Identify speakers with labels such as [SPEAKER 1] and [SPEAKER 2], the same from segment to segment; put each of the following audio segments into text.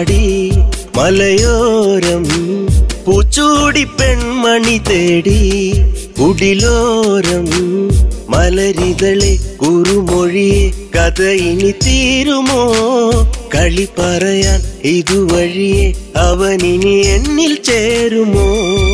[SPEAKER 1] പാടി മലയോരം പൂച്ചൂടി പെൺമണി തേടി കുടിലോരം മലരിതളെ കുറുമൊഴിയെ കഥ ഇനി തീരുമോ കളി പറയാൻ ഇതുവഴിയെ അവനിനി എന്നിൽ ചേരുമോ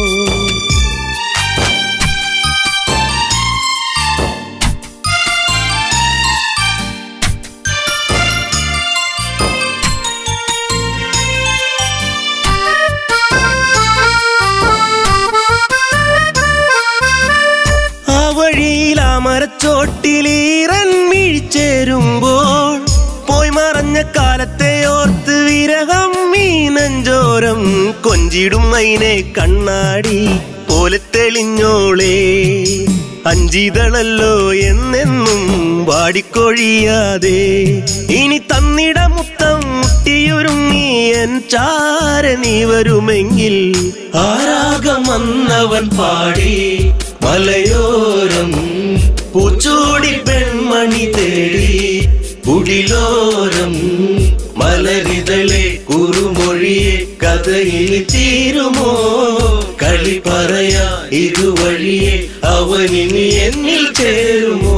[SPEAKER 1] ആ വഴിയിൽ ആ മരച്ചോട്ടിൽ ഈറൻ മിഴിച്ചേരുമ്പോൾ പോയി മറഞ്ഞ കാലത്തെ ഓർത്ത് വിരഹം ഈ നെഞ്ചോരം കൊഞ്ചിടും മൈനെ കണ്ണാടി പോലെ തെളിഞ്ഞോളേ അഞ്ചിതളല്ലോ എന്നെന്നും വാടിക്കൊഴിയാതെ ഇനി തന്നിട മുത്തം മുട്ടിയൊരുങ്ങി എൻ ചാര നീ വരുമെങ്കിൽ ആരാഗം വന്നവൻ പാടി മലയോരം പൂച്ചൂടി പെൺമണി തേടി കുടിലോരം മലരിതളെ കുറുമൊഴിയെ കഥയിൽ തീരുമോ കളി പറയാ ഇതുവഴിയെ അവനിനി എന്നിൽ ചേരുമോ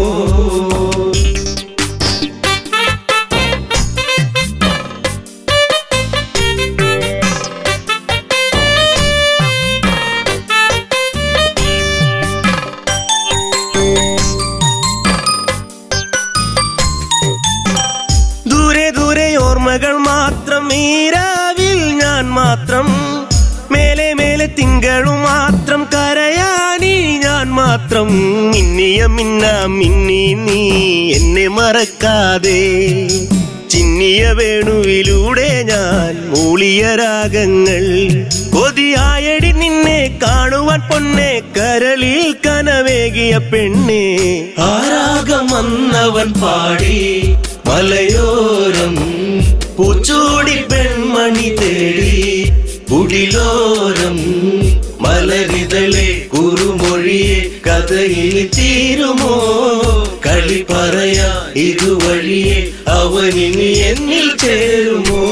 [SPEAKER 1] ദൂരെ ദൂരെ ഓർമ്മകൾ മാത്രം ഈരാവിൽ ഞാൻ മാത്രം മേലെ മേലെ തിങ്കളും മാത്രം കരയാനി ഞാൻ മാത്രം മിന്നിയ മിന്ന മിന്നി നീ എന്നെ മറക്കാതെ ചിന്നിയ വേണുവിലൂടെ ഞാൻ മൂളിയ രാഗങ്ങൾ കൊതിയായടി നിന്നെ കാണുവാൻ പൊന്നെ കരളിൽ കനവേകിയ പെണ്ണെ ആരാഗം വന്നവൻ പാടി മലയോരം പൂച്ചൂടി പെൺമണി തേടി കുടിലോരം മലരിതളെ കുറുമൊഴിയെ കഥയിൽ തീരുമോ കളി പറയാ ഇതുവഴിയെ അവനിനി എന്നിൽ ചേരുമോ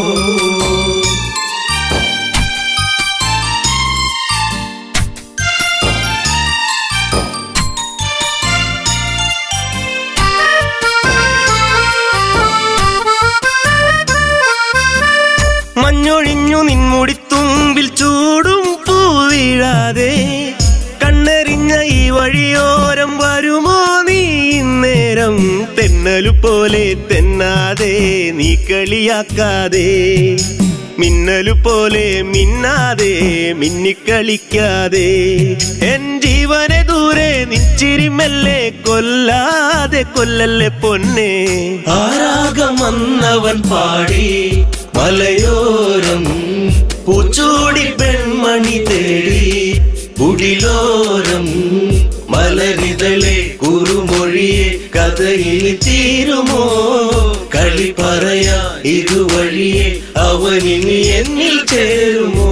[SPEAKER 1] മഞ്ഞൊഴിഞ്ഞു നിൻമുടിത്തുമ്പിൽ ചൂടും പൂവിഴാതെ കണ്ണെറിഞ്ഞ ഈ വഴിയോരം വരുമോ നീ ഇന്നേരം തെന്നലു പോലെ തെന്നാതെ നീ കളിയാക്കാതെ മിന്നലു പോലെ മിന്നാതെ മിന്നിക്കളിക്കാതെ എൻ ജീവനെ ദൂരെ നിച്ചിരിമല്ലേ കൊല്ലാതെ കൊല്ലല്ലേ പൊന്നെ ആരാഗം വന്നവൻ പാടി മലയോരം പൂച്ചൂടി പെൺമണി തേടി കുടിലോരം മലരിതളെ കുറുമൊഴിയെ കഥയിൽ തീരുമോ കളി പറയാ ഇതുവഴിയെ അവനിനി എന്നിൽ ചേരുമോ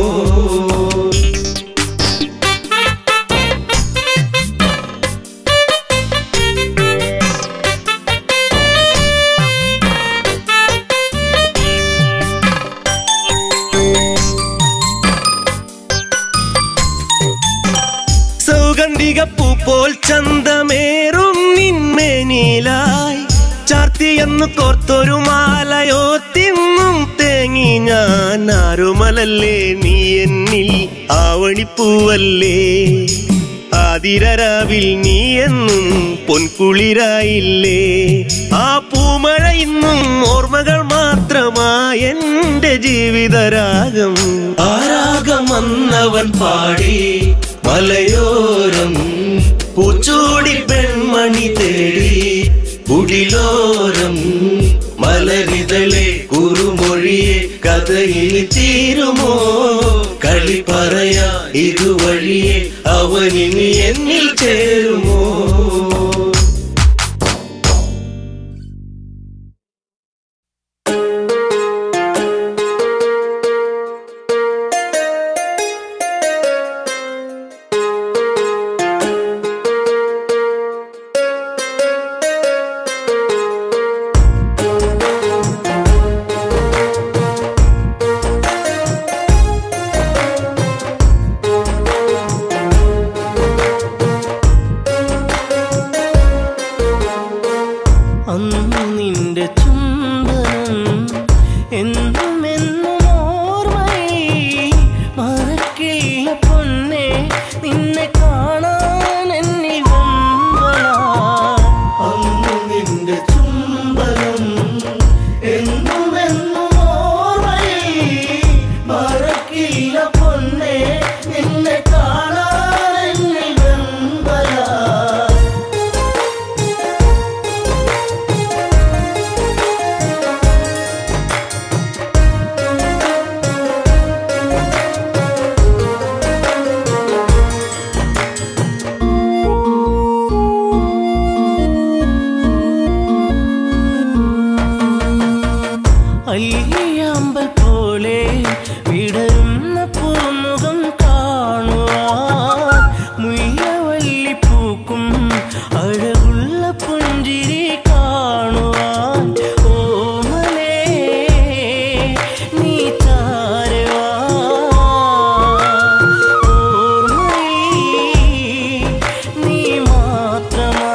[SPEAKER 1] സൗഗന്ധിക പൂ പോൽ ചന്തമേറും നിന്മേനിലായി ചാർത്തിയെന്ന് കോർത്തൊരു മാലയോ തിന്നും തേങ്ങി ഞാൻ ആരുമലല്ലേ നീ എന്നിൽ ആവണിപ്പൂവല്ലേ ആതിരരാവിൽ നീ എന്നും പൊൻകുളിരായില്ലേ ആ പൂമഴ ഇന്നും ഓർമ്മകൾ മാത്രമായി എന്റെ ജീവിതരാഗം ആരാഗം വന്നവൻ പാടി മലയോരം പൂച്ചൂടി പെൺമണി തേടി കുടിലോരം മലരിതളെ കുറുമൊഴിയെ കഥയിൽ തീരുമോ കളി പറയാ ഇതുവഴിയെ അവനിനി എന്നിൽ ചേരുമോ
[SPEAKER 2] വിടരുന്ന പൂമുഖം കാണുവാൻ മുയ്യവല്ലി പൂക്കും അഴകുള്ള പുഞ്ചിരി കാണുവാൻ ഓമലേ നീ ചാരവാ ഓർമ്മയിൽ നീ മാത്രമാ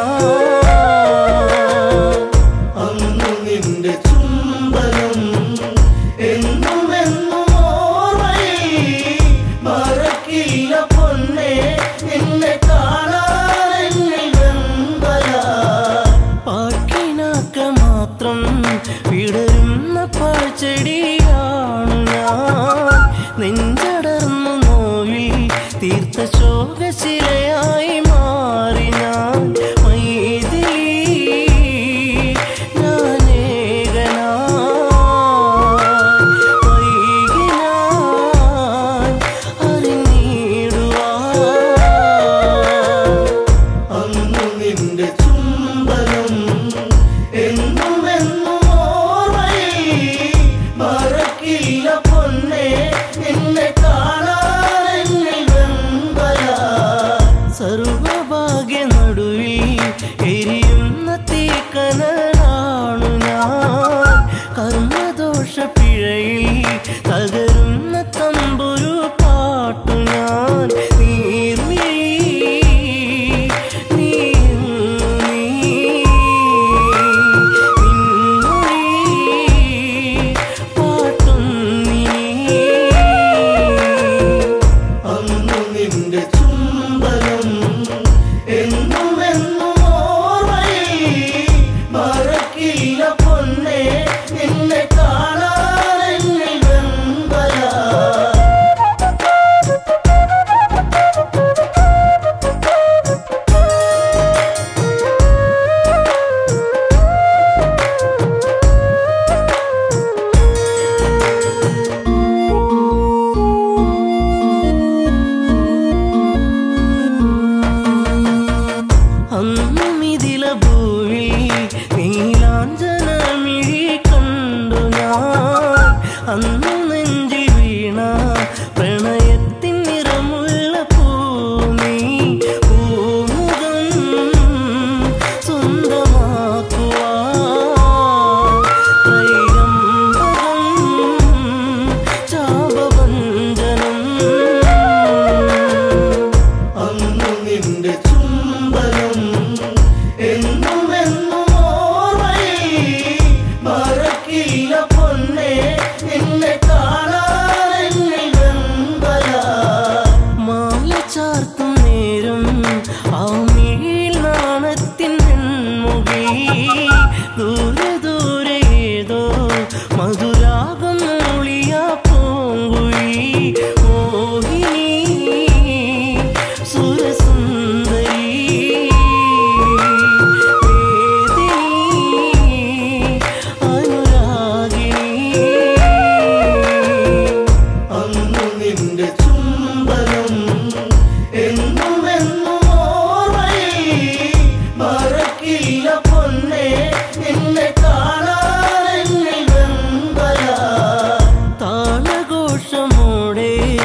[SPEAKER 3] അന്നു നിന്റെ ചുംബനം എന്നും എന്നും ഓർമ്മയിൽ മറക്കില്ല പൊന്നെ നിന്നെ കാണാൻ വെമ്പല
[SPEAKER 2] പാട്ടിനാക്ക മാത്രം വിടരുന്ന പാഴ്ചെടിയാണു ഞാൻ നെഞ്ചടർന്നു നോവിൽ തീർത്ത ശോകശിലയായി മാറി ഞാൻ മൈതിലി ഞാനേകനായി വൈകിനാൻ അറിഞ്ഞിടുവാൻ
[SPEAKER 3] അന്നു നിന്റെ ചുംബനം എന്നും എന്നും ഓർമ്മയിൽ മറക്കില്ല പൊന്നെ നിന്നെ കാണാൻ വെമ്പല
[SPEAKER 2] സർവഭാഗ്യ നടുവിൽ എരിയുന്ന തീക്കനലാണു ഞാൻ കർമ്മദോഷ പിഴയിൽ തകരുന്ന തമ്പുരു പാട്ടു ഞാൻ നീർമിഴി നീ നീ നിൻമൊഴി പാട്ടും നീ
[SPEAKER 3] അന്നു നിന്റെ ചുംബനം എന്നും എന്നും ഓർമ്മയിൽ മറക്കില്ല പൊന്നെ നിന്നെ കാണാൻ വെമ്പല
[SPEAKER 2] അന്നും ഇതില ഭൂവിൽ നീലാഞ്ജനമിഴി കണ്ടു ഞാൻ അന്നു നെഞ്ചിൽ വീണ പ്രണയത്തിൻ നിറമുള്ള പൂമി പൂമുഖം സ്വന്തമാക്കുവാൻ ത്രൈകമ്പകം ചാപവഞ്ചനം
[SPEAKER 3] അന്നു നിന്റെ ചുംബനം എന്നും എന്നും ഓർമ്മയിൽ മറക്കില്ല പൊന്നെ നിന്നെ കാണാൻ വെമ്പല
[SPEAKER 2] മാല ചാർത്തും നേരം ആ മിഴിയിൽ നാണത്തിൻ മുഖി ദൂരെ ദൂരെ ഏതോ മധുരാഗം മൂളിയ പൂങ്കുഴി മോഹിനി സുരസുന്ദരി വേദിനി അനുരാഗിണി
[SPEAKER 3] അന്നു നിന്റെ ചുംബനം എന്നും എന്നും ഓർമ്മയിൽ മറക്കില്ല പൊന്നെ നിന്നെ കാണാൻ വെമ്പല
[SPEAKER 2] താളഘോഷമോടെ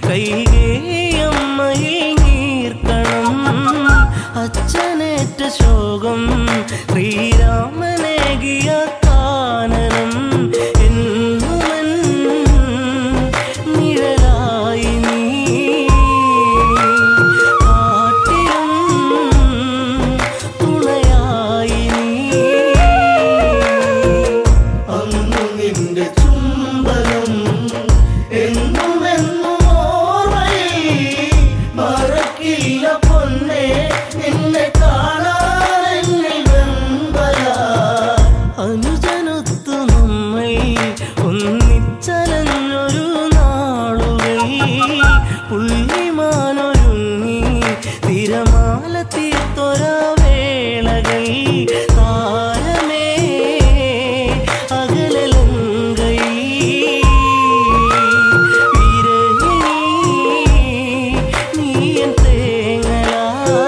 [SPEAKER 2] കൈകേയമ്മയിൽ നീർക്കണം അച്ഛനേറ്റ ശോകം ശ്രീരാമനേകിയ കാനനം എന്നുമൻ നിഴലായി നീ കാട്ടിലും തുണയായി നീ
[SPEAKER 3] അന്നു നിന്റെ ചുംബനം എന്നും എന്നും ഓർമ്മയിൽ മറക്കില്ല പൊന്നെ നിന്നെ കാണാനെന്നിൽ വെമ്പല
[SPEAKER 2] അനുജനൊത്തു നമ്മൾ ഒന്നിച്ചലഞ്ഞൊരു നാളുകൾ പുള്ളിമാനൊരുങ്ങി തിരമാല തീർത്തൊര വേളകൾ താരമേ അകലലങ്കൈ വിരഹിണി നീയൻ തേങ്ങലാ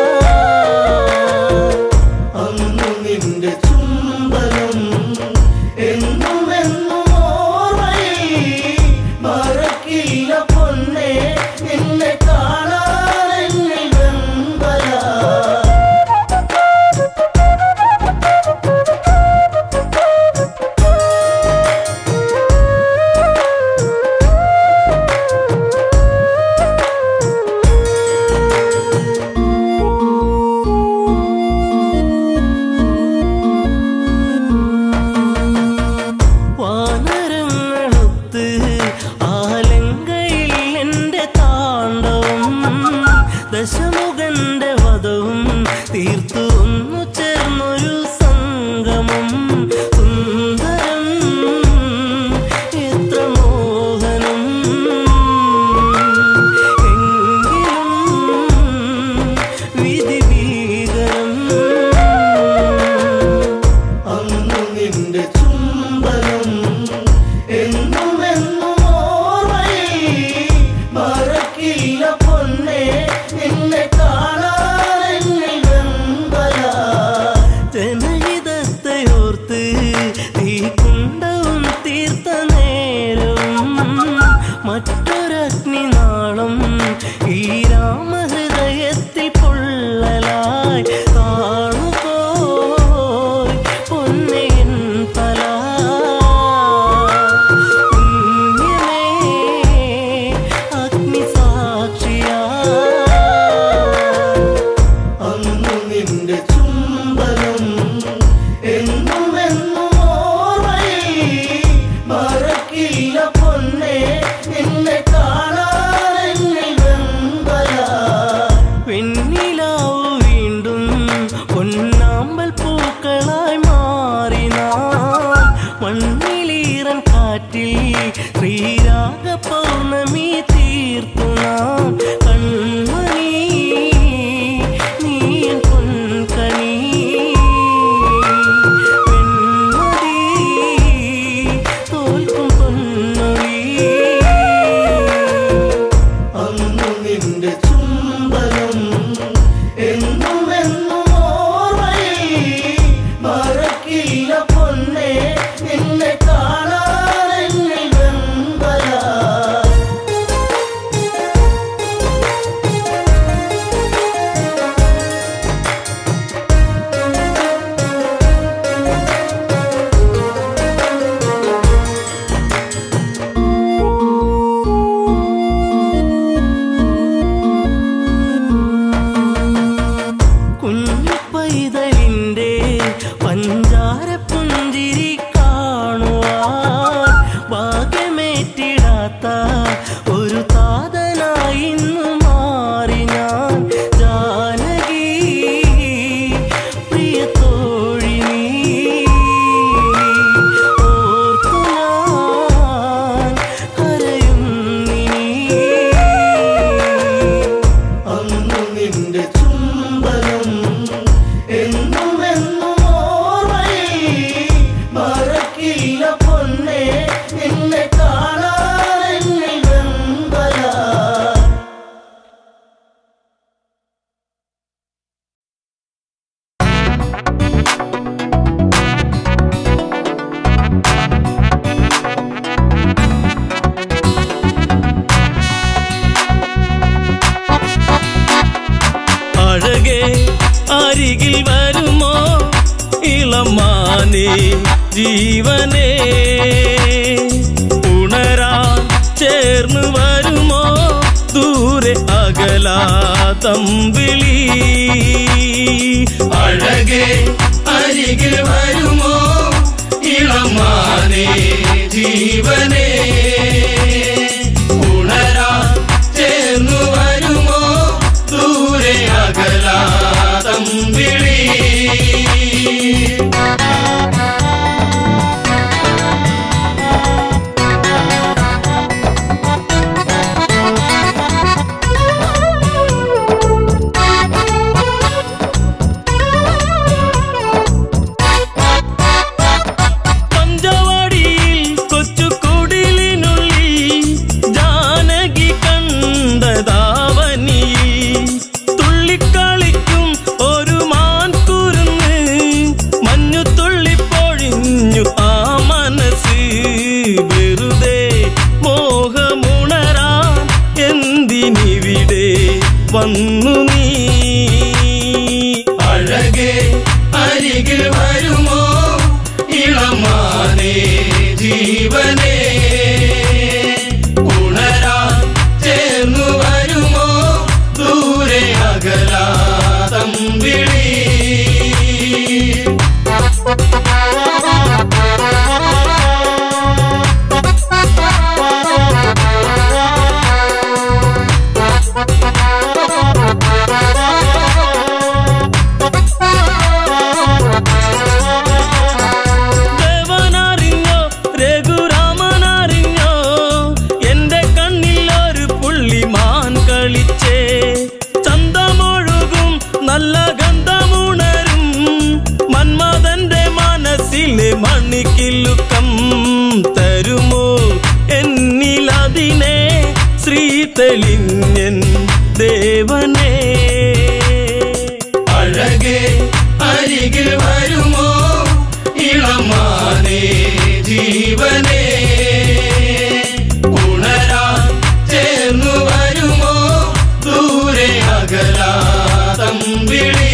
[SPEAKER 3] അന്നു നിന്റെ ചുംബനം എന്നും എന്നും ഓർമ്മയിൽ മറക്കില്ല പൊന്നെ നിന്നെ കാണാനെന്നിൽ വെമ്പല
[SPEAKER 2] വാനരങ്ങളൊത്ത് ആലങ്കയിൽ എന്റെ താണ്ഡവം ദശമുഖന്റെ വധവും തീർത്തു ഒന്നു ചേർന്നൊരു സംഗമം സുന്ദരം എത്ര മോഹനം എങ്കിലും വിധി ഭീകരം
[SPEAKER 3] അന്നു നിന്റെ ചുംബനം എന്നും എന്നും ഓർമ്മയിൽ മറക്കില്ല പൊന്നെ നിന്നെ കാണാനെന്നിൽ വെമ്പല
[SPEAKER 2] ജനഹിതത്തെയോർത്ത് തീക്കുണ്ടവും തീർത്ത നേരവും മറ്റൊരഗ്നിനാളം ഈ രാമഹൃദയത്തിൽ പൊള്ളലായി കാണുപോയി പൊന്നയൻ തല പുണ്യമേ അഗ്നിസാക്ഷിയാ
[SPEAKER 3] അന്നു നിന്റെ ചുംബനം എന്നും എന്നും ഓർമ്മയിൽ മറക്കില്ല പൊന്നെ നിന്നെ കാണാനെന്നിൽ വെമ്പല
[SPEAKER 2] അരികിൽ വരുമോ ഇളമാനെ ജീവനേ ഉണരാൻ ചേർന്ന് വരുമോ ദൂരെ അകലാ തമ്പിളി
[SPEAKER 3] അഴകെ അരികിൽ വരുമോ ഇളമാനെ ജീവനെ ഉണരാ ചേർന്നു വരുമോ ദൂരെ അകലാ തമ്പിളി
[SPEAKER 2] പഞ്ചവാടിയിൽ കൊച്ചു കുടിലിനുള്ളിൽ ജാനകി കണ്ടതാവനി തുള്ളിക്കളിക്കും ഒരു മാൻകുരുന്ന് മഞ്ഞു തുള്ളിപ്പൊഴിഞ്ഞു ആ മനസ്സ് വെറുതെ മോഹമുണരാൻ എന്തിനിവിടെ വന്നു നീ
[SPEAKER 3] അഴകെ അരികിൽ വരുമോ ഇളമാനെ ജീവനെ ഉണരാ ചേർന്നു വരുമോ ദൂരെ അകലാ തമ്പിളി
[SPEAKER 2] ദേവനറിഞ്ഞോ രഘുരാമനറിഞ്ഞോ എന്റെ കണ്ണിൽ ഒരു പുള്ളിമാൻ കളിച്ചേ ചന്തമൊഴുകും നല്ല ഗന്ധമുണരും മന്മഥന്റെ മനസ്സിലെ മണിക്കിലുക്കം തരുമോ എന്നിലതിനെ ശ്രീ തെളിഞ്ഞൻ ദേവനേ
[SPEAKER 3] അഴകെ അരികിൽ വരുമോ ഇളമാനെ ജീവനെ ഉണരാ ചേർന്നു വരുമോ ദൂരെ അകലാ തമ്പിളി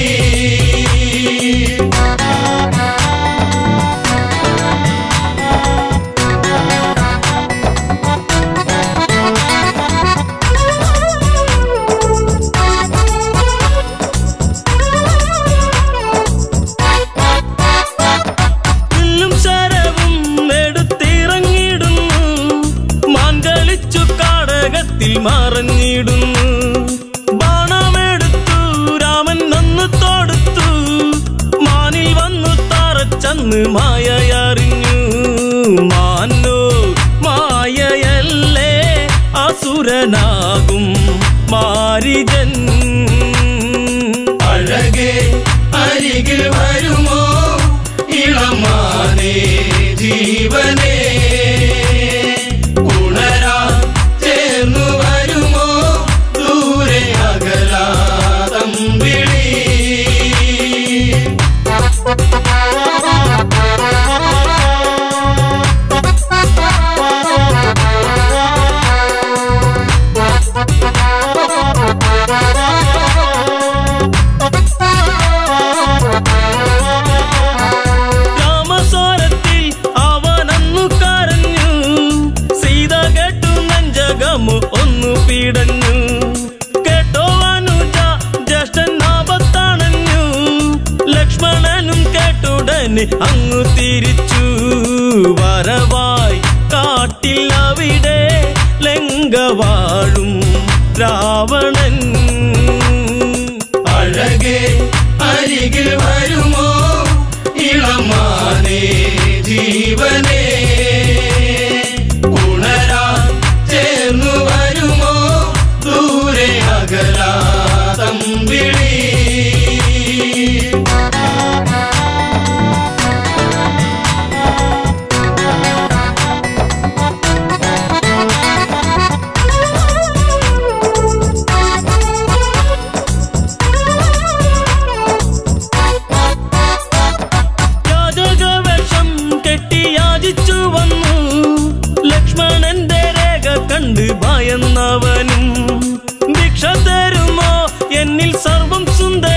[SPEAKER 2] വില്ലും ശരവും എടുത്തിറങ്ങിടുന്നു മാൻ കളിച്ചു കാടകത്തിൽ മറഞ്ഞിടുന്നു ബാണമെടുത്തു രാമൻ നന്ന് തൊടുത്തു മാനിൽ വന്നു തറച്ചന്ന് മായയറിഞ്ഞു മാനോ മായയല്ലേ അസുരനാകും മാരിജൻ
[SPEAKER 3] അഴകെ അരികിൽ വരുമോ ഇളമാനെ ജീവനെ ഉണരാ ചേർന്നു വരുമോ ദൂരെ അകലാ തമ്പിളി
[SPEAKER 2] രാമസ്വരത്തിൽ അവനന്നു കരഞ്ഞു സീത കേട്ടു നെഞ്ചകമു ഒന്നു പീടഞ്ഞു കേട്ടോ അനുജ ജ്യേഷ്ഠൻ ആപത്തണഞ്ഞു ലക്ഷ്മണനും കേട്ടുടനെ അങ്ങു തിരിച്ചു വരവായി കാട്ടിൽ അവിടെ ലങ്കവാഴും രാവണൻ
[SPEAKER 3] അഴകെ അരികിൽ വരുമോ ഇളമാനെ ജീവനെ ഉണരാ ചേർന്നു വരുമോ ദൂരെ അകലാ തമ്പിളി
[SPEAKER 2] യാചകവേഷം കെട്ടി യാചിച്ചു വന്നു ലക്ഷ്മണന്റെ രേഖ കണ്ട് ഭയന്നവനും ഭിക്ഷ തരുമോ എന്നിൽ സർവം സുന്ദര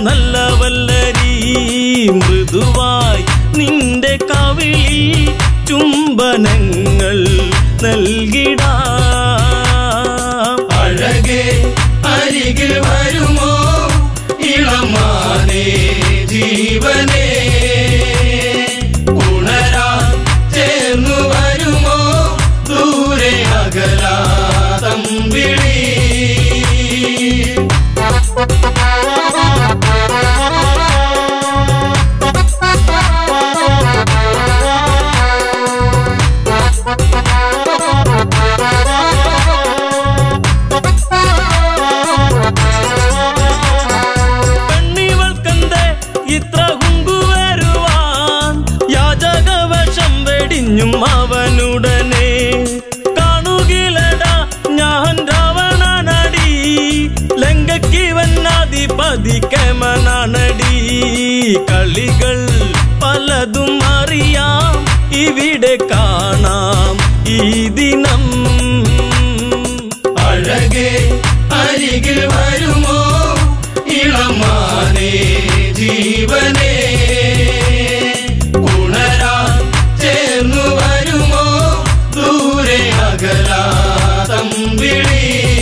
[SPEAKER 2] നല്ല വല്ലരി മൃദുവായി നിന്റെ കവിളി ചുംബനങ്ങൾ നൽകിടാം
[SPEAKER 3] അഴകേ അരികിൽ വരുമോ ഇളമാനേ ജീവനേ ഉണരാൻ ചേർന്നു വരുമോ ദൂരെ അകലാ തമ്പിളി
[SPEAKER 2] പെണ്ണിവൾക്കെന്തേ ഇത്ര കുങ്കു വരുവാൻ യാചകവശം വെടിഞ്ഞും അവനുടനെ കാണുകിലടാ ഞാൻ രാവണനടി ലങ്കയ്ക്കിവന്നാധിപതി കേമനാണടി കളികൾ പലതും അറിയാം ഇവിടെ കാണാം ഈ ദിനം
[SPEAKER 3] അഴകേ അരികിൽ വരുമോ ഇളമാനേ ജീവനേ ഉണരാൻ ചേർന്നു വരുമോ ദൂരെ അകലാ തമ്പിളി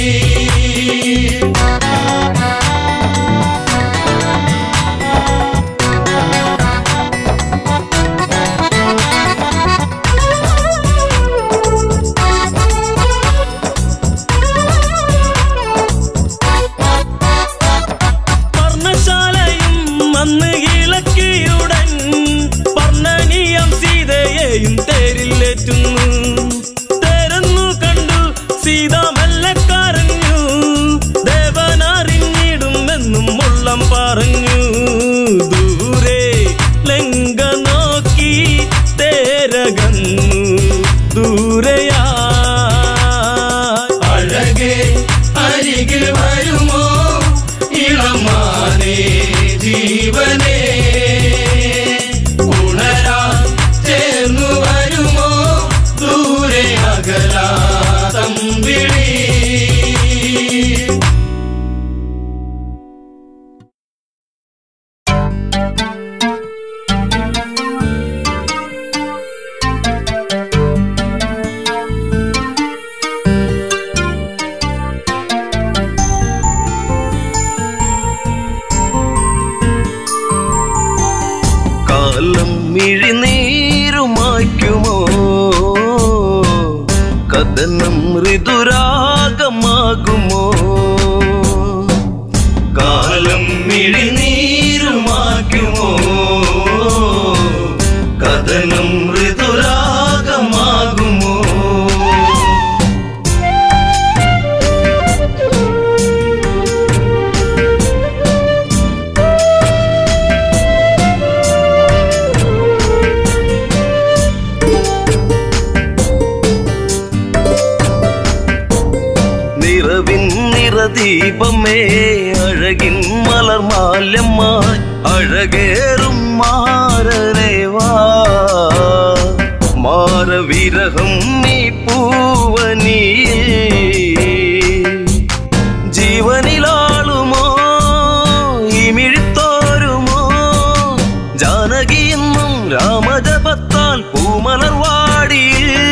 [SPEAKER 2] പർണശാലയും അന്ന് ഇളക്കിയുടൻ പർണനീയം സീതയെയും തേരിലേറ്റുന്നു തേരെന്നു കണ്ടു സീത മെല്ലെ കരഞ്ഞു ദേവനറിഞ്ഞിടുമെന്നും ഉള്ളം പറഞ്ഞു ദൂരെ ലങ്ക നോക്കി തേരകന്നു ദൂരയാ
[SPEAKER 3] അഴകേ അരികിൽ വരുമോ ഇളമാനേ ജീവനേ ഉണരാൻ ചേർന്നു വരുമോ ദൂരെ അകലാ തമ്പിളി
[SPEAKER 1] കാലം മിഴിനീരുമായ്ക്കുമോ കഥനം ഋതുരാഗമാകുമോ കാലം മിഴിനീരുമാക്കുമോ കഥനം ഋതുരാഗമാകുമോ നിറവിൻ നിറദീപമേ അഴകിൻ മലർമാല്യമായി അഴകേറും മാരരേവാ മാരവിരഹം നീ പൂവനിയേ ജീവനിലാളുമോ ഇമിഴിത്തോരുമോ ജാനകിയെന്നും രാമജപത്താൽ പൂമലർവാടി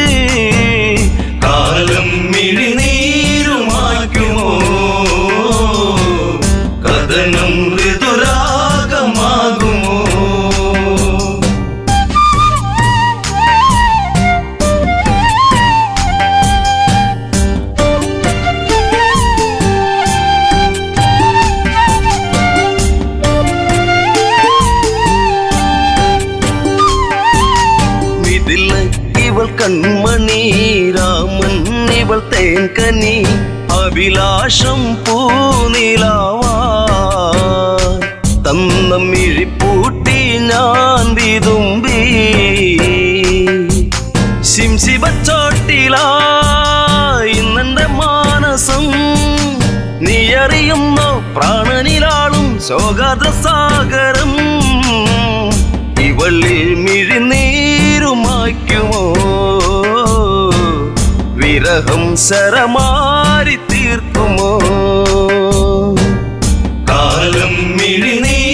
[SPEAKER 1] കാലം മിഴിനീരുമാക്കുമോ കഥനം ഋതുരാഗമാകുമോ ഇതില്ല ഇവൾ കൺമണി രാമൻ ഇവൾ തേൻകനി അഭിലാഷം പൂനിലാവാ തന്ന മിഴിപ്പൂട്ടി ഞാൻ വിതുമ്പി ശിംശിബച്ചോട്ടിലാ ഇന്നെന്റെ മാനസം നീ അറിയുന്നോ പ്രാണനിലാളും ശോകാദ്രസാഗരം ഇവളിൽ മിഴിനീരുമായ്ക്കുമോ വിരഹം ശരമാരി തീർക്കുമോ കാലം മിഴിനീ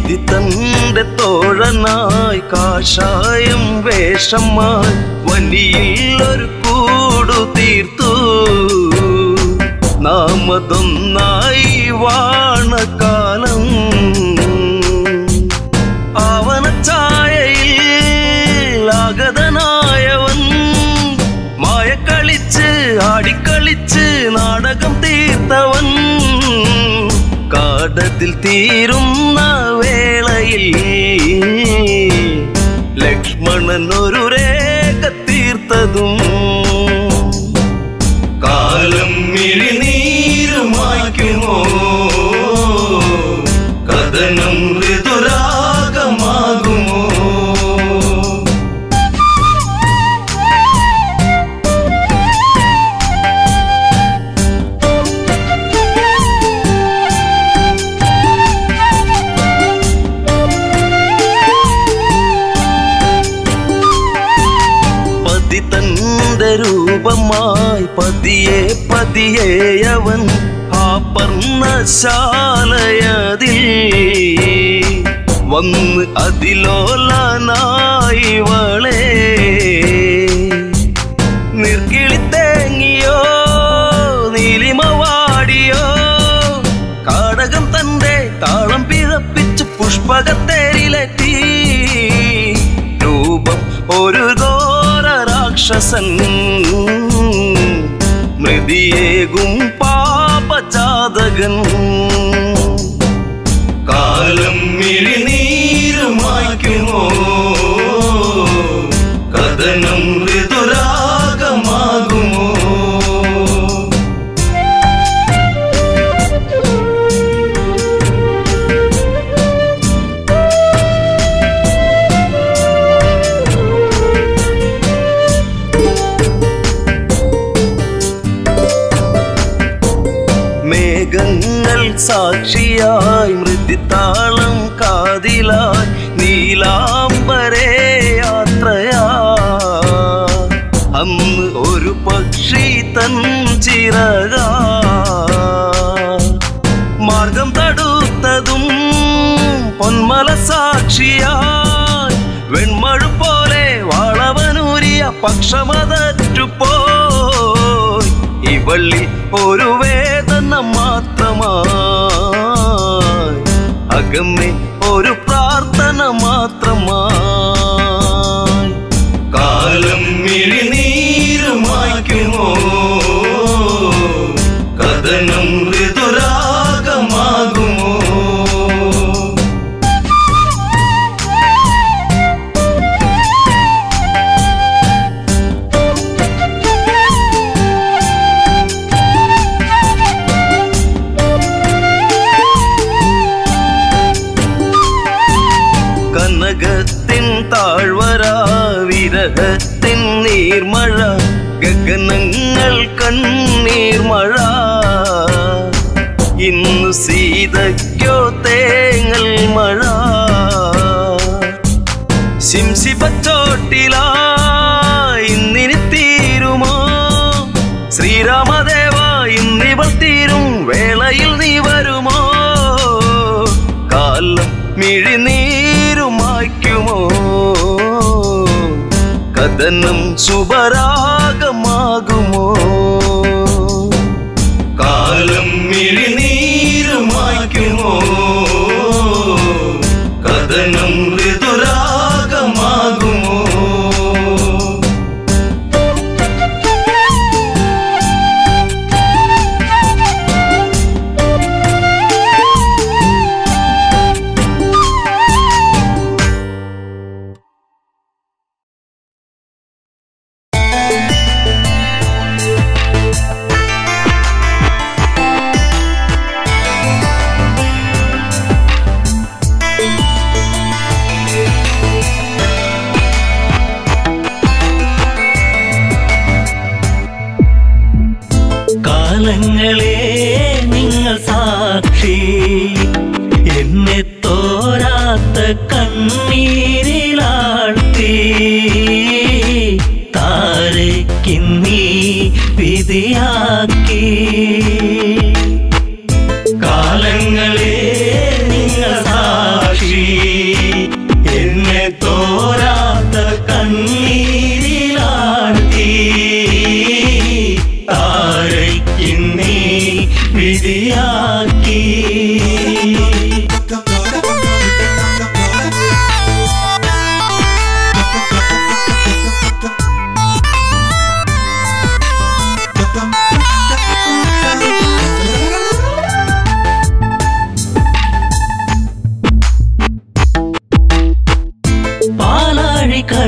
[SPEAKER 1] വിധി തന്റെ തോഴനായി കാഷായം വേഷമായി വനിയിൽ ഒരു കൂടു തീർത്തു നാമതൊന്നായി വാണകാലം ആവനച്ചായയിൽ ആഗതനായവൻ മായക്കളിച്ച് ആടിക്കളിച്ച് നാടകം തീർത്തവൻ കാടത്തിൽ തീരുന്ന വേളയിൽ ലക്ഷ്മണൻ ഒരു രേഖ തീർത്തതും
[SPEAKER 3] കാലം മിഴിനീരുമായ്ക്കുമോ കഥനം ഋതുരാഗമാകുമോ
[SPEAKER 1] പതി തന്റെ രൂപമായി പതിയെ പതിയെ അവൻ ആ പർണശാലയതിൽ വന്ന് അതിലോലനായി വളേ നിർക്കിളി തേങ്ങിയോ നീലിമ വാടിയോ കാടകം തന്റെ താളം പിഴപ്പിച്ച് പുഷ്പകത്തേരിലെത്തി രൂപം ഒരു ഘോര രാക്ഷസൻ മൃതിയേകും പാപജാതകൻ
[SPEAKER 3] കാലം മിഴിനീരുമായ്ക്കുമോ കഥനം ഋതുരാഗമാകുമോ
[SPEAKER 1] മേഘങ്ങൾ സാക്ഷിയായി മൃദിത്താളം കാതിലായി നീലാംബരേ യാത്രയാ അന്ന് ഒരു പക്ഷി തൻ ചിറക മാർഗം തടുത്തതും പൊന്മല സാക്ഷിയായി വെൺമഴു പോലെ വളവനൂരിയ പക്ഷമതറ്റുപോയി ഇവള്ളി ഒരു വേദന മാത്രമായി അകമ്മേ ഒരു പ്രാർത്ഥന മാത്രമായി
[SPEAKER 3] കാലം മിഴിനീരുമായ്ക്കുമോ കഥനം ഋതുരാഗമാകുമോ
[SPEAKER 1] കനകത്തിൻ താഴ്വര വിരഹത്തിൻ നീർമഴ ഗഗനങ്ങൾ കണ്ണീർമഴ ഇന്നു സീതയ്ക്കോ തേങ്ങൽ മഴ ശിംശിപ്പച്ചോട്ടിലാ ഇന്നിനി തീരുമോ ശ്രീരാമദേവ ഇന്നിവൾ തീരും വേളയിൽ നീ വരുമോ കാലം മിഴിനീരുമായ്ക്കുമോ കഥനം ശുഭരാഗമാകുമോ
[SPEAKER 3] കാലം മിഴിനീരുമായ്ക്കുമോ കഥനം ഋതുരാഗമാകുമോ
[SPEAKER 2] കാലങ്ങളെ നിങ്ങൾ സാക്ഷി എന്നെ തോരാത്ത കണ്ണീരിലാഴ്ത്തി താരയ്ക്കിന്നീ വിധിയാക്കി
[SPEAKER 3] കാലങ്ങളെ നിങ്ങൾ സാക്ഷി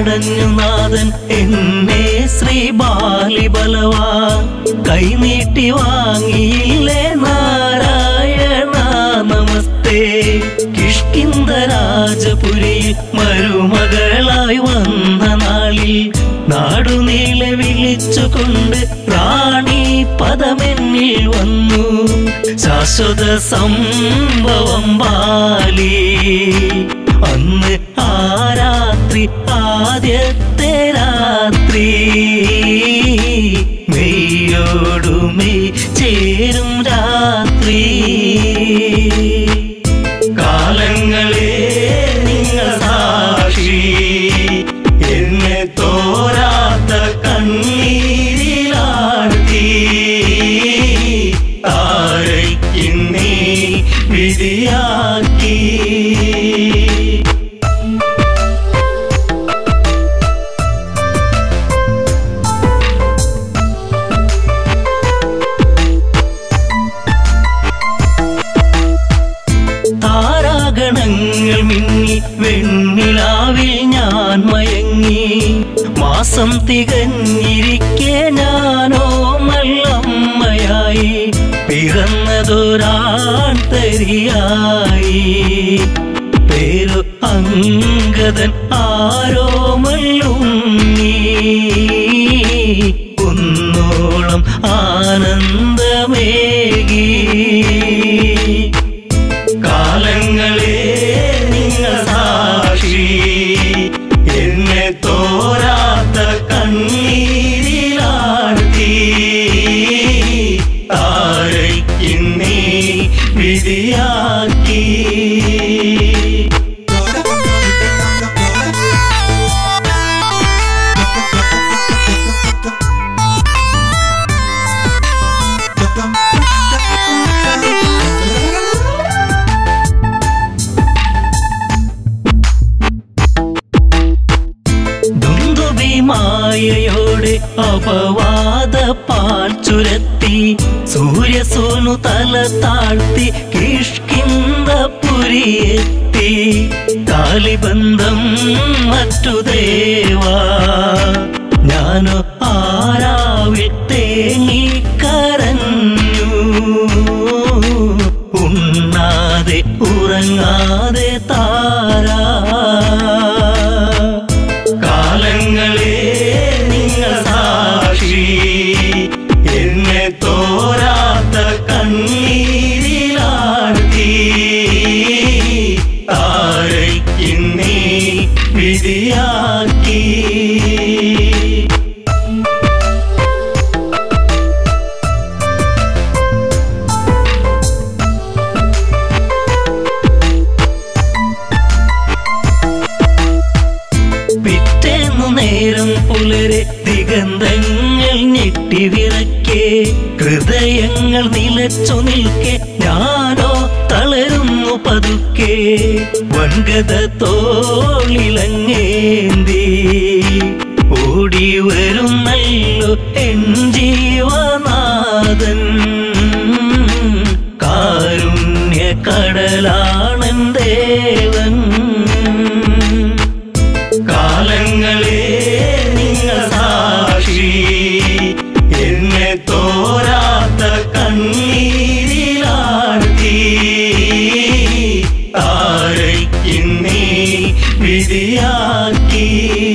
[SPEAKER 2] തടഞ്ഞു നാഥൻ എന്നെ ശ്രീ ബാലി ബലവാ കൈനീട്ടി വാങ്ങിയില്ലേ നാരായണ നമസ്തേ കിഷ്കിന്ദ രാജപുരിയിൽ മരുമകളായി വന്ന നാളിൽ നാടുനീളെ വിളിച്ചുകൊണ്ട് റാണി പദമെന്നിൽ വന്നു ശാശ്വത സംഭവം ബാലി അന്ന് ആ രാത്രി ആദ്യത്തെ രാത്രി മെയ്യോടുമെയ് ചേരും രാത്രി കാലങ്ങളെ നിങ്ങൾ സാക്ഷി എന്നെ തോരാത്ത കണ്ണീരിലാഴ്ത്തി താരയ്ക്കിന്നീ വിധിയാക്കി താരാഗണങ്ങൾ മിന്നി വെണ്ണിലാവിൽ ഞാൻ മയങ്ങി മാസം തികഞ്ഞിരിക്കെ ഞാനോ മല്ലമ്മയായി പിറന്നതൊരാൺ തരിയായി പേരു അങ്കദൻ ആരോ മല്ലുണ്ണി കുന്നോളം ആനന്ദമേകി കാലങ്ങളെ നിങ്ങൾ സാക്ഷി എന്നെ തോരാത്ത കണ്ണീരിലാഴ്ത്തി താരയ്ക്കിന്നീ വിധിയാക്കി ദുന്ദുഭിമായയോടെ അപവാദ പാൽ ചുരത്തി സൂര്യസോനു തല താഴ്ത്തി കിഷ്കിന്ദപുരിയെത്തി കാലിബന്ധം മറ്റു ദേവാ ഞാനോ ആരാവിൽ തേങ്ങി കരഞ്ഞു ഉണ്ണാതെ ഉറങ്ങാതെ താരാ കാലങ്ങളെ നിങ്ങൾ സാക്ഷി എന്നെ തോരാത്ത കണ്ണീരിലാഴ്ത്തി താരയ്ക്കിന്നീ വിധിയാക്കി പിറ്റേന്നു നേരം പുലരെ ദിഗന്ധങ്ങൾ ഞെട്ടിവിറക്കെ ഹൃദയങ്ങൾ നിലച്ചു നിൽക്കെ ഞാനോ തളരുന്നു പതുക്കെ വൻഗത തോളിലങ്ങേന്തി ഓടി വരുന്നല്ലോ എൻ ജീവനാഥൻ കാരുണ്യ കടലാണൻ ദേവൻ കാലങ്ങളെ നിങ്ങൾ സാക്ഷി എന്നെ തോരാത്ത കണ്ണീരിലാഴ്ത്തി താരയ്ക്കിന്നീ വിധിയാക്കി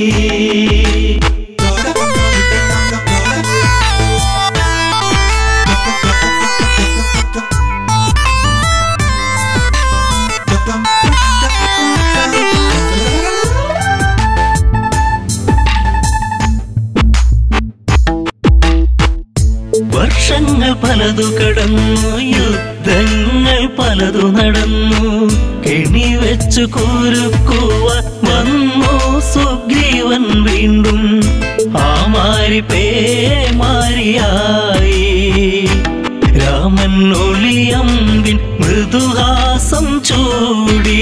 [SPEAKER 2] വർഷങ്ങൾ പലതു കടന്നു യുദ്ധങ്ങൾ പലതു നടന്നു കെണി വെച്ചു കുരുക്കുവ വന്നു സുഗ്രീവൻ വീണ്ടും ആ മാരി പേമാരിയായി രാമൻ ഒളിയമ്പിൻ മൃദുഹാസം ചൂടി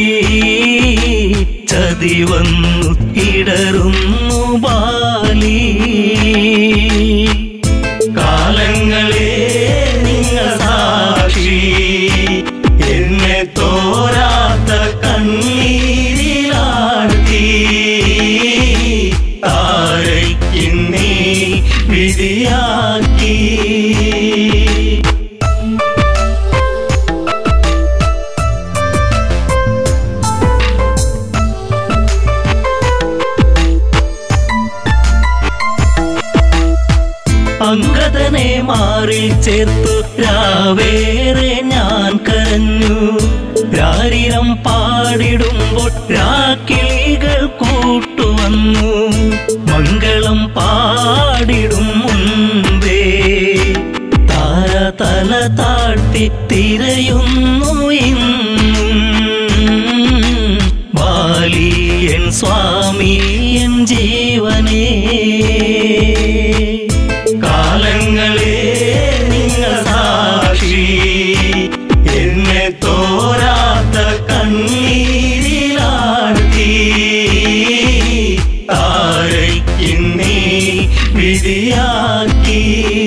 [SPEAKER 2] ചതി വന്നു ഇടറുന്നു ബാലി കാലങ്ങളെ നിങ്ങൾ സാക്ഷി എന്നെ തോരാത്ത കണ്ണീരിലാഴ്ത്തി മാറിൽ ചേർത്തു രാവേറെ ഞാൻ കരഞ്ഞു രാരിരം പാടിടുമ്പോൾ രാക്കിളികൾ കൂട്ടുവന്നു മംഗളം പാടിടും മുൻപേ താര തല താഴ്ത്തി തിരയുന്നു ഇന്നും ബാലിയൻ സ്വാമിയൻ ജീവനേ കാലങ്ങളെ നിങ്ങൾ സാക്ഷി എന്നെ തോരാത്ത കണ്ണീരിലാഴ്ത്തി താരയ്ക്കിന്നീ വിധിയാക്കി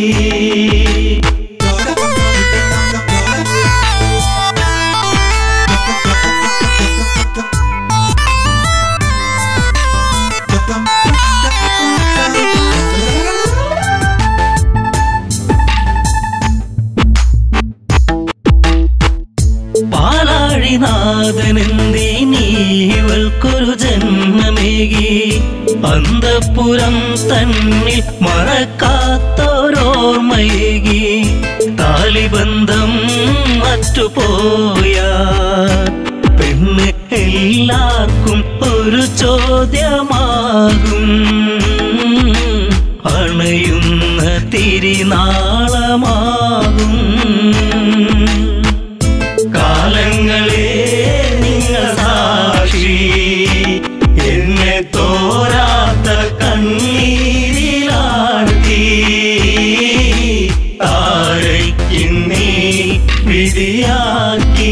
[SPEAKER 2] പാലാഴിനാഥനെന്തേ നീവൾക്കൊരു ജന്മമേകി അന്തപുരം തന്നിൽ മറക്കാത്തോരോർമ്മയേകി താലിബന്ധം മറ്റുപോയ പെണ്ണ് എല്ലാവർക്കും ഒരു ചോദ്യമാകും അണയുന്ന തിരിനാളമാകും കാലങ്ങളെ നിങ്ങൾ സാക്ഷി എന്നെ തോരാത്ത കണ്ണീരിലാഴ്ത്തി താരയ്ക്കിന്നീ വിധിയാക്കി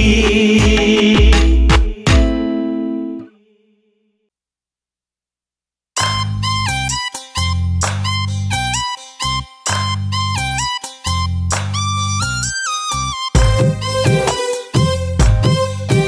[SPEAKER 4] ും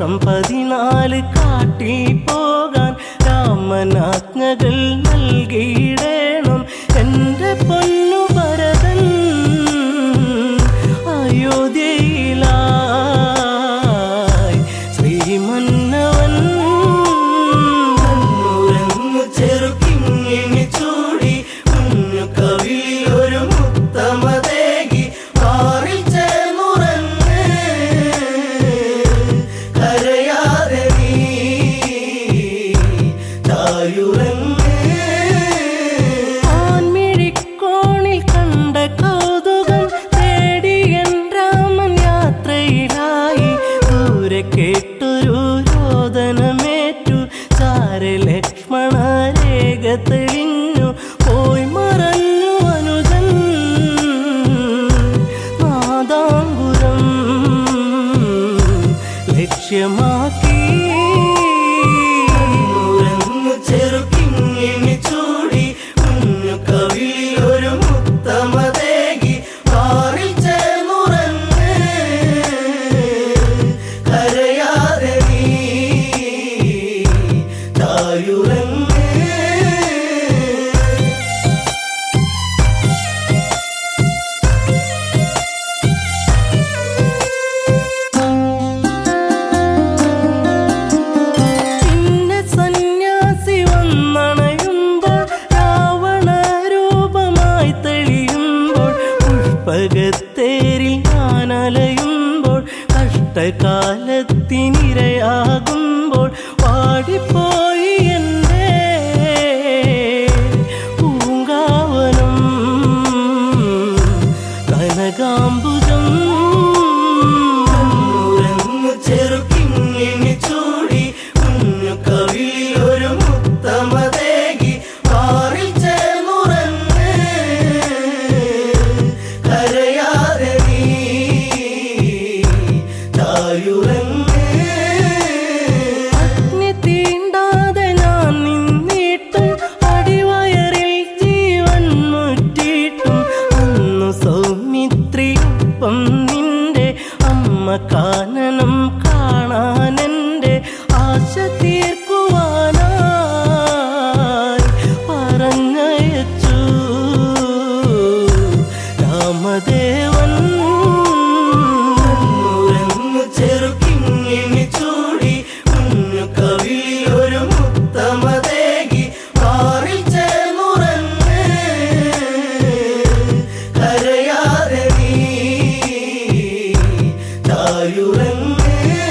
[SPEAKER 4] വർഷം പതിനാല് കാട്ടിൽ പോകാൻ രാമനാജ്ഞകൾ നൽകിയിടേണം എൻ്റെ പൊന്നു ഭരതൻ അയോധ്യയിലായി ശ്രീമന്നവൻ
[SPEAKER 5] ഉറങ്ങു ചെറുക്കിങ്ങിണി ചൂടി കുഞ്ഞു കവിളിൽ ഒരു മുത്തമതേകി മാറിൽ ചേർന്നുറങ്ങ് കരയാതെ നീ തായുറങ്ങ്
[SPEAKER 4] ആൺമിഴിക്കോണിൽ കണ്ട കൗതുകം തേടി എൻ രാമൻ യാത്രയിലായി ദൂരെ കേട്ടൊരു രോദനമേറ്റു ചാര ലക്ഷ്മണ രേഖ തെളിഞ്ഞു പോയി മറഞ്ഞു അനുജൻ നാദാംബുരം ലക്ഷ്യമാക്കി
[SPEAKER 5] ഉറങ്ങു ചെറുക്കിങ്ങിണി ചൂടി കുഞ്ഞു കവിളിൽ ഒരു മുത്തമതേകി മാറിൽ ചേർന്നുറങ്ങ് കരയാതെ നീ തായുറങ്ങ്
[SPEAKER 4] പിന്നെ സന്യാസി വന്നണയുമ്പോൾ രാവണ രൂപമായി തെളിയുമ്പോൾ പുഷ്പകത്തേരിൽ ഞാൻ അലയുമ്പോൾ കഷ്ടകാലത്തിനിരയാകുമ്പോൾ പാടിപ്പോയി എൻ്റെ പൂങ്കാവനം കനകാംബുജം
[SPEAKER 5] ഉറങ്ങു ചെറുക്കിങ്ങിണി ചൂടി കുഞ്ഞു കവിളിൽ ഒരു മുത്തമതേകി മാറിൽ ചേർന്നുറങ്ങ് കരയാതെ നീ തായുറങ്ങ്
[SPEAKER 4] അഗ്നി തീണ്ടാതെ ഞാൻ നിന്നിട്ടും അടിവയറിൽ ജീവൻ മുറ്റിയിട്ടും അന്നു സൗമിത്രിയൊപ്പം നിന്റെ അമ്മ കാനനം കാണാനെന്റെ ആശ തീർക്കുവാനായി പറഞ്ഞയച്ചു രാമദേവൻ
[SPEAKER 5] ഉറങ്ങു ചെറുക്കിങ്ങിണി ചൂടി കുഞ്ഞു കവിളിൽ ഒരു മുത്തമതേകി മാറിൽ ചേർന്നുറങ്ങ് കരയാതെ നീ തായുറങ്ങ്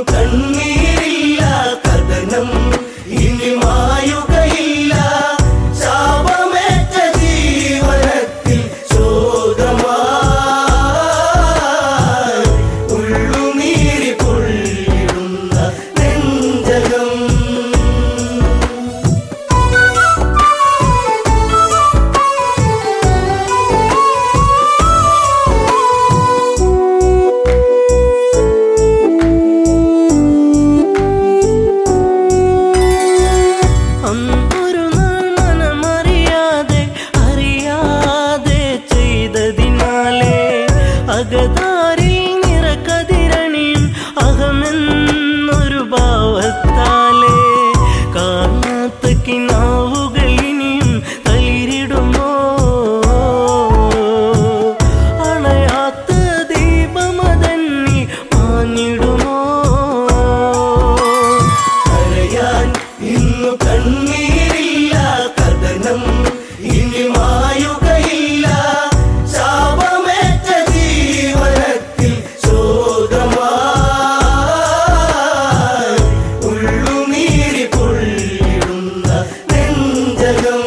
[SPEAKER 5] കണ്ണീരില്ല കഥനം ഇനി മായുകയില്ല ശാപമേറ്റ ജീവനത്തിൽ ശോകമായി ഉള്ളുനീരി പൊള്ളിടുന്ന നെഞ്ചകം
[SPEAKER 4] അന്നൊരു നാൾ മനമറിയാതെ അറിയാതെ ചെയ്തതിനാലേ അകതാരിൽ നിറക്കതിരണിയും അകമെന്നൊരു ഭാവത്താലേ കാണാത്ത കിനാവുകൾ ഇനിയും തളിരിടുമോ അണയാത്ത ദീപമതന്നി മാഞ്ഞിടുമോ
[SPEAKER 5] കരയാൻ ഇന്നു കണ്ണീരില്ല കഥനം ഇനി മായുകയില്ല ശാപമേറ്റ ജീവനത്തിൽ ശോകമായി ഉള്ളുനീരി പൊള്ളിടുന്ന നെഞ്ചകം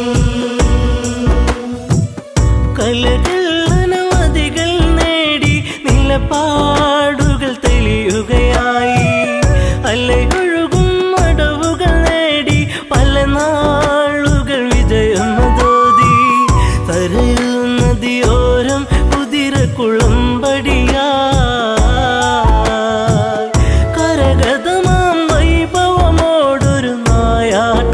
[SPEAKER 4] കലകൾ അനവധികൾ നേടി നിലപാടുകൾ തെളിയുകയായി അലയൊഴുകും അടവുകൾ നേടി പല നാളുകൾ വിജയമതോതി തരയൂ നദിയോരം കുതിര കുളമ്പടിയാ കരഗതമാം വൈഭവമോടൊരു നായാട്ട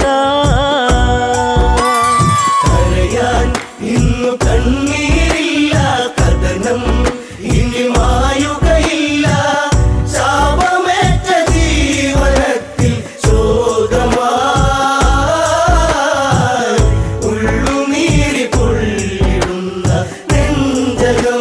[SPEAKER 5] കരയാൻ ഇന്നു കണ്ണീരില്ല കഥനം ഇനി മായുകയില്ല ശാപമേറ്റ ജീവനത്തിൽ ശോകമായി ഉള്ളുനീരി പൊള്ളിടുന്ന നെഞ്ചകം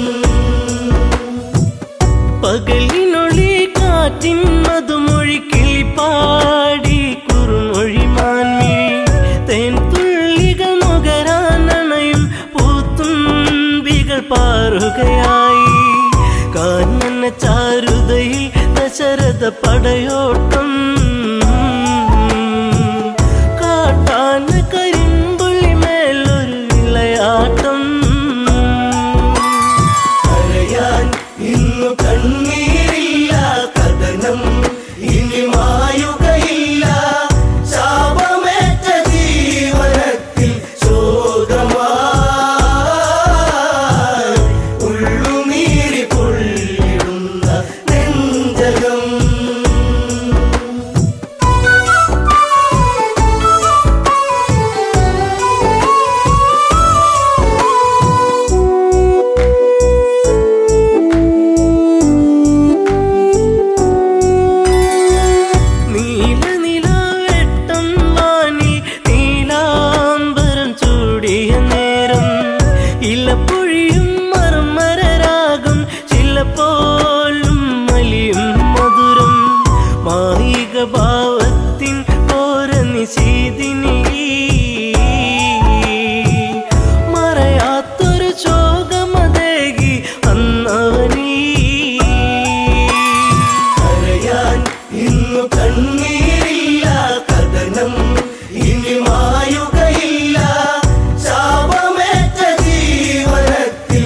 [SPEAKER 4] പകലിനൊളി കാറ്റിൻ മധുമൊഴി കിളിപ്പാടി കുറുമൊഴി മാൻമിഴി തേൻ തുള്ളികൾ നുകരാനണയും പൂത്തുമ്പികൾ പാറുകയായി കാനന ചാരുതയിൽ ദശരഥ പടയോട്ടം കാട്ടാന കരിമ്പുള്ളി മേലൊരു വിളയാട്ടം
[SPEAKER 5] കരയാൻ ഇന്നു കണ്ണീരില്ല കഥനം ഇനി മായുകയില്ല ശാപമേറ്റ ജീവനത്തിൽ ശോകമായി ഉള്ളുനീരി പൊള്ളിടുന്ന നെഞ്ചകം
[SPEAKER 4] നീല നിലാവെട്ടം വാനിൽ നീലാംബരം ചൂടിയ നേരം ഇലപ്പൊഴിയും മർമരരാഗം ചിലപ്പോലും മലിയും മധുരം മായിക ഭാവത്തിൻ ഓര നിശീതിനി മറയാത്തൊരു ശോകമതേകി അന്നവനീ
[SPEAKER 5] കരയാൻ ഇന്നു കണ്ണീരില്ല കഥനം ഇനി മായുകയില്ല ശാപമേറ്റ ജീവനത്തിൽ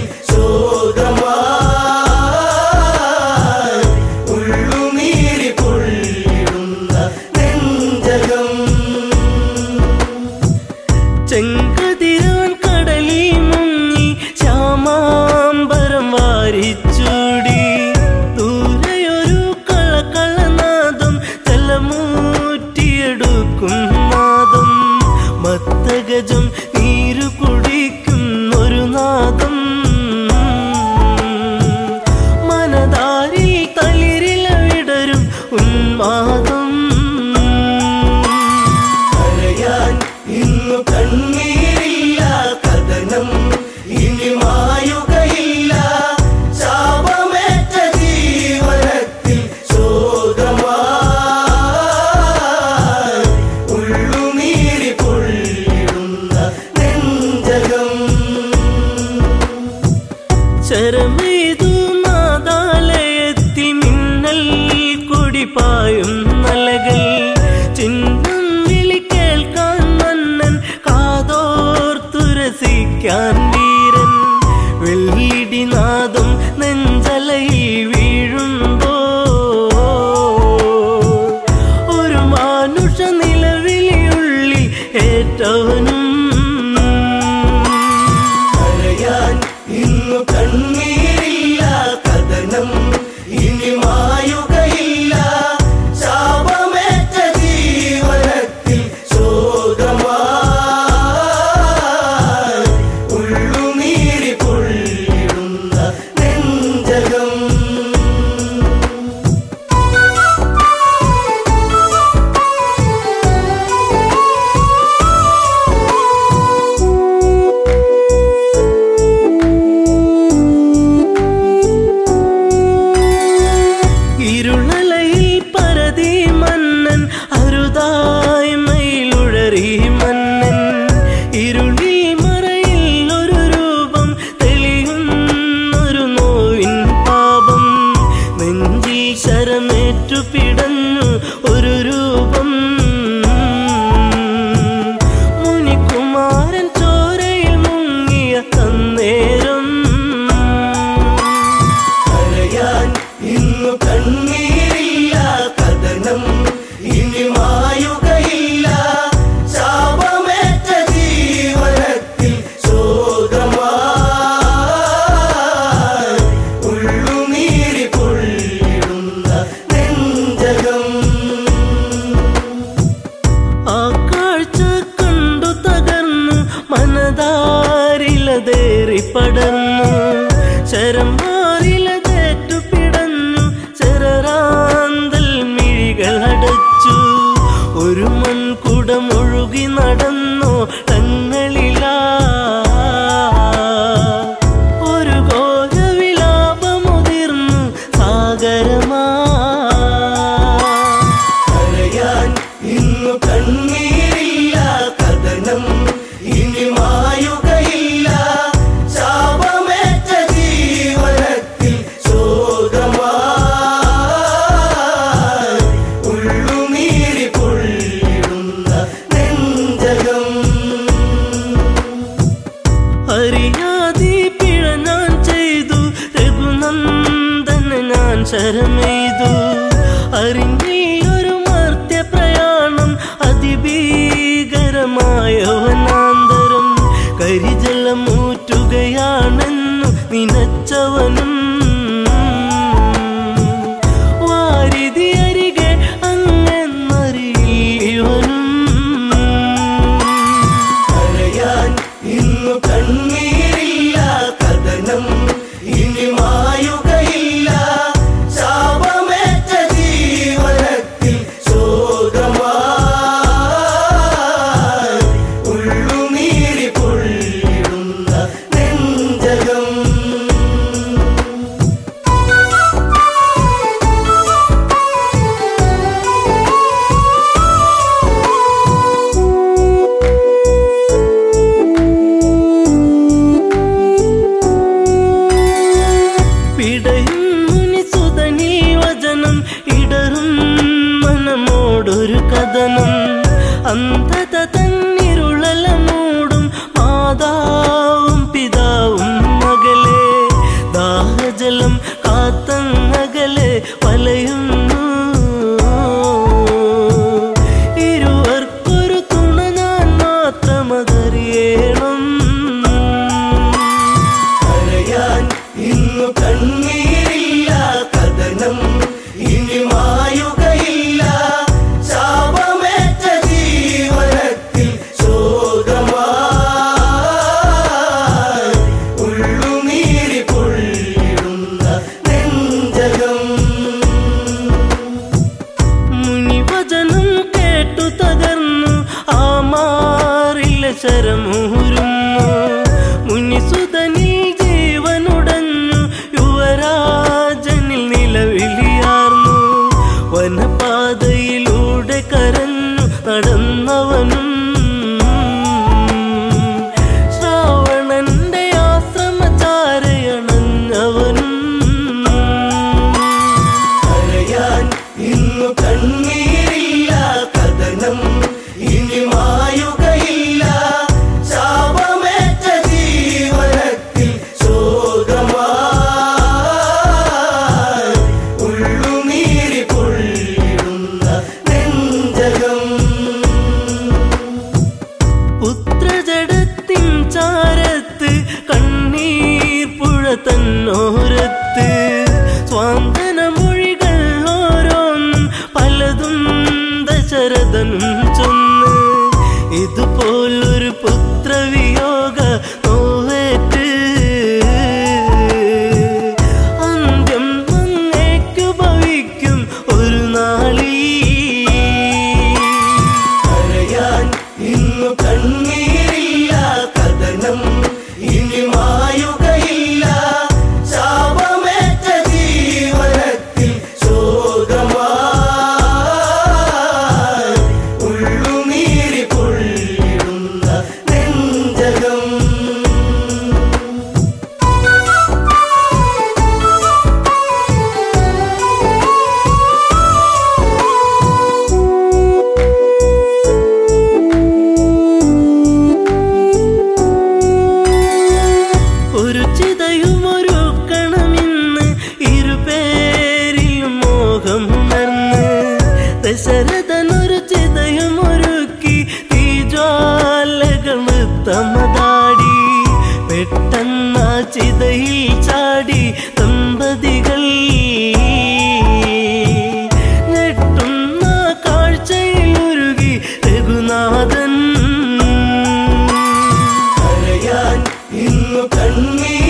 [SPEAKER 5] ശോകമായി ഉള്ളുനീരി പൊള്ളിടുന്ന നെഞ്ചകം
[SPEAKER 4] ചെങ്കതിരവൻ കടലി മുങ്ങി ശ്യാമാംബരം വാരിച്ചൂടി ദൂരെയൊരു കളകളനാദം തലമൂറ്റിയെടുക്കും നാദം മത്തഗജം നീരു കുടിക്കും ഒരു നാദം മനതാരിൽ തളിരില വിടരും ഉന്മാദം
[SPEAKER 5] കരയാൻ ഇന്നു കണ്ണീരില്ല കഥനം ഇനി മായുകയില്ല ശാപമേറ്റ ജീവനത്തിൽ ശോകമായി ഉള്ളുനീരി പൊള്ളിടുന്ന നെഞ്ചകം
[SPEAKER 4] ശരമെയ്തു നാദാലയത്തി മിന്നൽ കൊടി പായും നലകൾ ചിഹ്നം വിളി കേൾക്കാൻ മന്നൻ കാതോർത്തുരസിക്കാൻ വീരൻ വെള്ളിടിനാദം നെഞ്ചലയിൽ വീഴുമ്പോ ഒരു മാനുഷ നിലവിളിയുള്ളിൽ ഏറ്റവനും
[SPEAKER 5] കരയാൻ ഇന്നു കണ്ണീരില്ല കഥനം ഇനി മായുകയില്ല ശാപമേറ്റ ജീവനത്തിൽ ശോകമായി ഉള്ളുനീരി പൊള്ളിടുന്ന നെഞ്ചകം
[SPEAKER 4] ഇരുളലയിൽ പരതി മന്നൻ അരുതായ്മയിലുഴറി മന്നൻ ഇരുളിൽ മറയിൽ ഒരു രൂപം തെളിയുന്നൊരു നോവിൻ പാപം നെഞ്ചിൽ ശരമേറ്റു പിടഞ്ഞു ഒരു രൂപം മുനികുമാരൻ ചോരയിൽ മുങ്ങിയ തന്നേരം
[SPEAKER 5] കരയാൻ ഇന്നു കണ്ണീരില്ല കഥനം ഇനി മായുകയില്ല ശാപമേറ്റ ജീവനത്തിൽ ശോകമായി ഉള്ളുനീരി പൊള്ളിടുന്ന നെഞ്ചകം
[SPEAKER 4] ആ കാഴ്ച കണ്ടു തകർന്നു മനതാരിലതേറി പടർന്നു ശരം മാറിലതേറ്റു പിടഞ്ഞു ചെറാന്തൽ മിഴികൾ അടച്ചു ഒരു മൺകുടം ഒഴുകി നടന്നു തങ്ങളിലാ ഒരു ഘോരവിലാപമുതിർന്നു സാഗരമാ
[SPEAKER 5] കരയാൻ ഇന്നു കണ്ണീരില്ല കഥനം ഇനി മായുകയില്ല ശാപമേറ്റ ജീവനത്തിൽ ശോകമായി ഉള്ളുനീരി പൊള്ളിടുന്ന നെഞ്ചകം
[SPEAKER 4] അറിയാതെ പിഴ ഞാൻ ചെയ്തു രഘുനന്ദന ഞാൻ ശരമെയ്തു അറിഞ്ഞില്ലൊരു മർത്യ പ്രയാണം അതിഭീകരമായ വനാന്തരം കരിജലമൂറ്റുകയാണെന്നു നിനച്ചവനും വാരിതി അരികെ അങ്ങെന്നറിയിവനും
[SPEAKER 5] കരയാൻ ഇന്നു കണ്ണീരില്ല കഥനം ഇനി മായുകയില്ല ശാപമേറ്റ ജീവനത്തിൽ ശോകമായി ഉള്ളുനീരി പൊള്ളിടുന്ന നെഞ്ചകം
[SPEAKER 4] പിടയും മുനിസുതനീ വചനം ഇടറും മനമോടൊരു കഥനം അന്ധത തന്നിരുളല മൂടും മാതാവും പിതാവും മകളെ ദാഹജലം കാത്തങ്ങകലെ വലയുന്നു ഇരുവർക്കൊരു തുണ ഞാൻ മാത്രമതറിയണം
[SPEAKER 5] കരയാൻ ഇന്നു കണ്ണീരില്ല കഥനം ഇനി മായുകയില്ല ശാപമേറ്റ ജീവനത്തിൽ ശോകമായി ഉള്ളുനീരി പൊള്ളിടുന്ന നെഞ്ചകം
[SPEAKER 4] മുനിവചനം കേട്ടു തകർന്നു ആ മാറില്ല ശരമൂരുന്നു മുനിസുതനിൽ ജീവനുടഞ്ഞു യുവരാജനിൽ നിലവിളിയാർന്നു വനപാതയിലൂടെ കരഞ്ഞു നടന്നവനും ശ്രാവണന്റെ ആശ്രമചാരയണഞ്ഞവനും
[SPEAKER 5] കരയാൻ ഇന്നു കണ്ണീരില്ല കഥനം ഇനി മായുകയില്ല ശാപമേറ്റ ജീവനത്തിൽ ശോകമായി ഉള്ളുനീരി പൊള്ളിടുന്ന നെഞ്ചകം
[SPEAKER 4] പുത്രജടത്തിൻ ചാരത്ത് കണ്ണീർ പുഴ തന്നോരത്ത് സ്വാന്തന മൊഴികൾ ഓരോന്നും പലതും ദശരഥനും ചൊന്ന് ഇതുപോലൊരു പുത്രവിയോഗ നോവേറ്റ് അന്ത്യം അങ്ങേക്കു ഭവിക്കും ഒരു നാളീ
[SPEAKER 5] കരയാൻ ഇന്നു കണ്ണീരില്ല കഥനം ഇനി മായുകയില്ല ശാപമേറ്റ ജീവനത്തിൽ ശോകമായി ഉള്ളുനീരി പൊള്ളിടുന്ന നെഞ്ചകം
[SPEAKER 4] ഒരു ചിതയും ഒരു കണമിന്ന് ഇരുപേരിലും മോഹം ഉണർന്ന് ദശരഥനൊരു ചിതയും ഒരുക്കി തീജ്വാലകൾ തമതാടി പെട്ടെന്ന ചിതയിൽ ചാടി ദമ്പതികൾ ഞെട്ടുന്ന കാഴ്ചയിൽ ഉരുകി രഘുനാഥൻ
[SPEAKER 5] കരയാൻ ഇന്നു കണ്ണീർ